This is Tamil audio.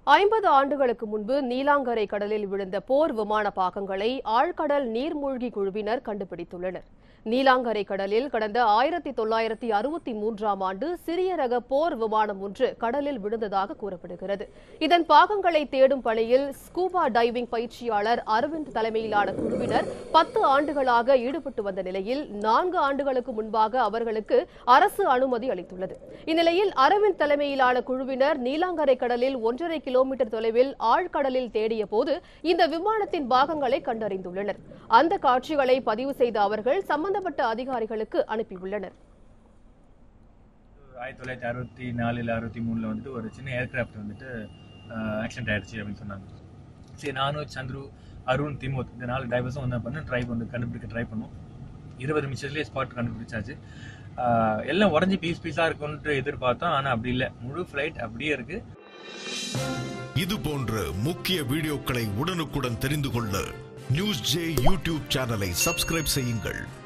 ஐம்பது ஆண்டுகளுக்கு முன்பு நீலாங்கரை கடலில் விழுந்த போர் விமான பாகங்களை ஆழ்கடல் நீர்மூழ்கி குழுவினர் கண்டுபிடித்துள்ளனர் நீலாங்கரை கடலில் கடந்த ஆயிரத்தி தொள்ளாயிரத்தி அறுபத்தி மூன்றாம் ஆண்டு சிறிய ரக போர் விமானம் ஒன்று கடலில் விழுந்ததாக கூறப்படுகிறது இதன் பாகங்களை தேடும் பணியில் ஸ்கூபா டைவிங் பயிற்சியாளர் அரவிந்த் தலைமையிலான குழுவினர் பத்து ஆண்டுகளாக ஈடுபட்டு வந்த நிலையில் நான்கு ஆண்டுகளுக்கு முன்பாக அவர்களுக்கு அரசு அனுமதி அளித்துள்ளது இந்நிலையில் அரவிந்த் தலைமையிலான குழுவினர் நீலாங்கரை கடலில் ஒன்றரை கிலோமீட்டர் தொலைவில் ஆழ்கடலில் தேடிய போது இந்த விமானத்தின் பாகங்களை கண்டறிந்துள்ளனர் அந்த காட்சிகளை பதிவு செய்த அவர்கள் சம்பந்தப்பட்ட அதிகாரிகளுக்கு அனுப்பியுள்ளனர் ஆயிரத்தி தொள்ளாயிரத்தி அறுபத்தி நாலுல அறுபத்தி மூணுல வந்துட்டு ஒரு சின்ன ஏர்கிராஃப்ட் வந்துட்டு ஆக்சிடென்ட் ஆயிடுச்சு அப்படின்னு சொன்னாங்க சரி நானும் சந்துரு அருண் திமோத் இந்த நாலு டிரைவர்ஸும் வந்து பண்ண ட்ரை பண்ணி கண்டுபிடிக்க ட்ரை பண்ணோம் இருபது நிமிஷத்துலேயே ஸ்பாட் கண்டுபிடிச்சாச்சு ஆஹ் எல்லாம் உடஞ்சி பீஸ் பீஸாக இருக்கும்னு எதிர்பார்த்தோம் ஆனால் அப்படி இல்லை முழு ஃப்ளைட் அப்படியே இருக்கு இது போன்ற முக்கிய வீடியோக்களை உடனுக்குடன் தெரிந்து கொள்ள நியூஸ் ஜே யூடியூப் சேனலை சப்ஸ்கிரைப் செய்யுங்கள்